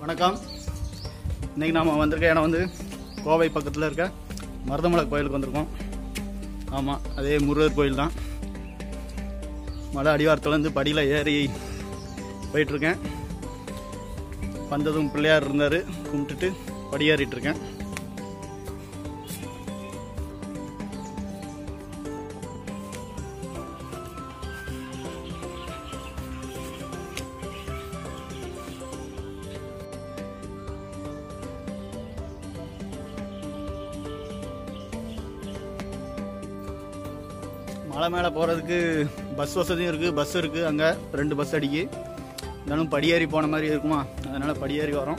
வணக்கம் இன்றைக்கி நாம் வந்திருக்க இடம் வந்து கோவை பக்கத்தில் இருக்க மருதமலை கோயிலுக்கு வந்திருக்கோம் ஆமாம் அதே முருகர் கோயில் தான் மலை அடிவாரத்துலேருந்து படியில் ஏறி போயிட்டுருக்கேன் வந்ததும் பிள்ளையார் இருந்தார் கும்பிட்டுட்டு படி ஏறிட்டு இருக்கேன் மலை மேலே போகிறதுக்கு பஸ் வசதியும் இருக்குது பஸ் இருக்குது அங்கே ரெண்டு பஸ் அடிக்கு இருந்தாலும் படியேறி போன மாதிரி இருக்குமா அதனால் படியேறி வரோம்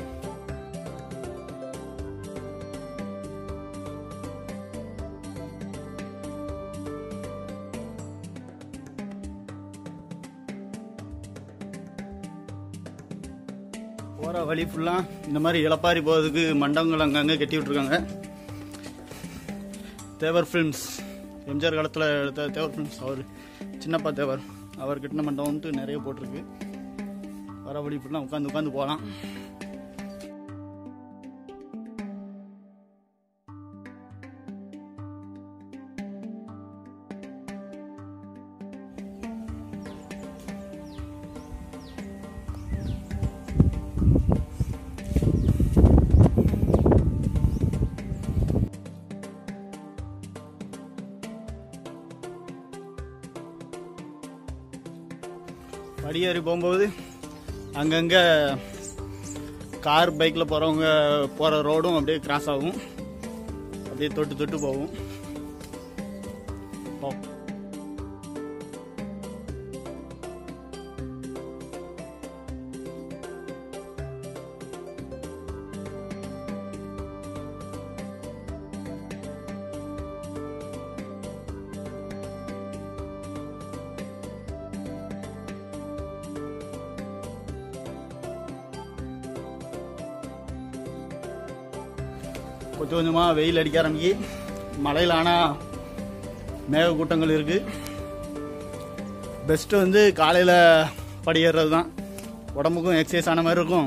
போகிற வழி ஃபுல்லாக இந்த மாதிரி இளப்பாரி போகிறதுக்கு மண்டபங்கள் அங்கங்கே கட்டி விட்ருக்காங்க தேவர் ஃபிலிம்ஸ் எம்ஜிஆர் காலத்தில் எடுத்த தேவர் ஃபிலிம்ஸ் அவர் சின்னப்பா தேவர் அவர் கட்டின மண்டபம் வந்துட்டு நிறைய போட்டிருக்கு வர வழி ஃபுல்லாக உட்காந்து உட்காந்து போகலாம் படியேறி போகும்போது அங்கங்கே கார் பைக்கில் போகிறவங்க போகிற ரோடும் அப்படியே கிராஸ் ஆகும் அப்படியே தொட்டு தொட்டு போகும் போ. கொஞ்சம் கொஞ்சமாக வெயில் அடிக்க ஆரம்பிக்கி மழையில் ஆனால் மேகக்கூட்டங்கள் இருக்குது பெஸ்ட்டு வந்து காலையில் படியேறது தான் உடம்புக்கும் எக்ஸசைஸ் ஆன மாதிரி இருக்கும்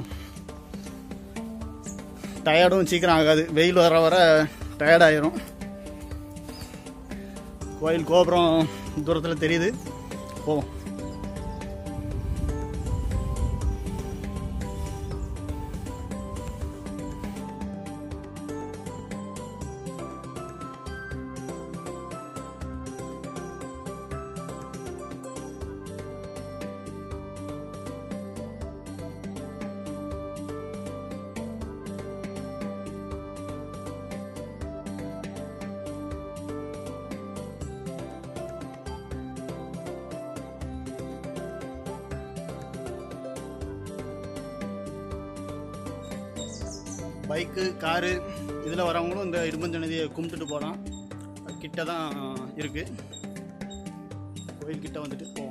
டயர்டும் சீக்கிரம் ஆகாது வெயில் வர வர டயர்ட் ஆயிரும் கோயில் கோபுரம் தூரத்தில் தெரியுது போவோம் பைக்கு காரு இதில் வரவங்களும் இந்த இடும்பஞ்சனதியை கும்பிட்டுட்டு போகலாம் கிட்ட தான் இருக்கு கோயில் கிட்ட வந்துட்டு போவோம்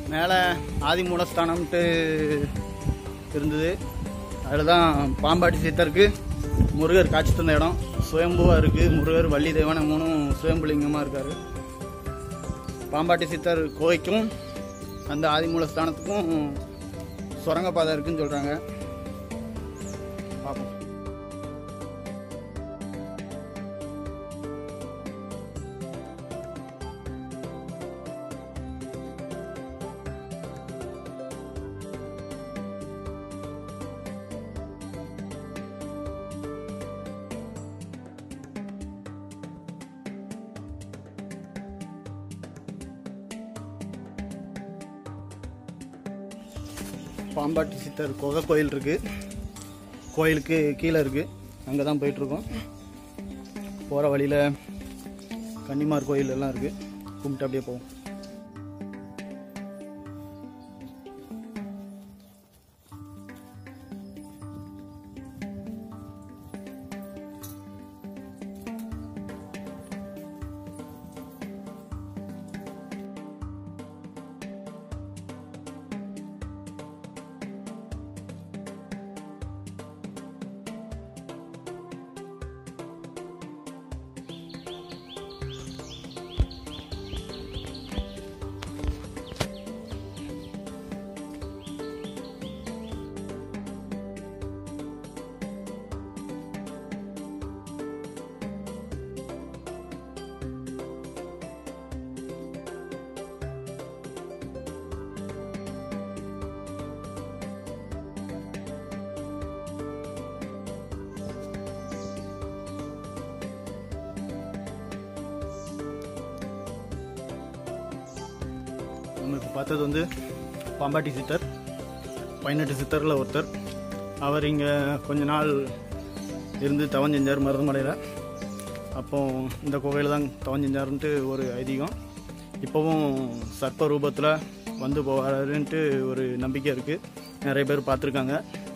மேலே ஆதி மூலஸ்தானம்ட்டு இருந்தது அதில் தான் பாம்பாட்டி சித்தருக்கு முருகர் காட்சி தந்த இடம் சுயம்புவாக இருக்குது முருகர் வள்ளி தேவன மூணும் சுயம்புலிங்கமாக இருக்கார் பாம்பாட்டி சித்தர் கோவைக்கும் அந்த ஆதிமூலஸ்தானத்துக்கும் சுரங்கப்பாதை இருக்குன்னு சொல்கிறாங்க பார்ப்போம் பாம்பாட்டி சித்தர் குகை கோயில் இருக்கு கோயிலுக்கு கீழே இருக்கு அங்கே தான் போயிட்டு இருக்கோம் போகிற வழியில் கன்னிமார் கோயில் எல்லாம் இருக்கு கும்பிட்டு அப்படியே போவோம் நம்ம இப்போ பார்த்தது வந்து பாம்பாட்டி சித்தர் பதினெட்டு சித்தரில் ஒருத்தர் அவர் இங்கே கொஞ்ச நாள் இருந்து தவம் செஞ்சார் மருதமலையில் அப்போ இந்த குகையில் தான் தவம் செஞ்சாருன்ட்டு ஒரு ஐதீகம் இப்போவும் சர்ப்ப ரூபத்தில் வந்து போவாருன்ட்டு ஒரு நம்பிக்கை இருக்குது நிறைய பேர் பார்த்துருக்காங்க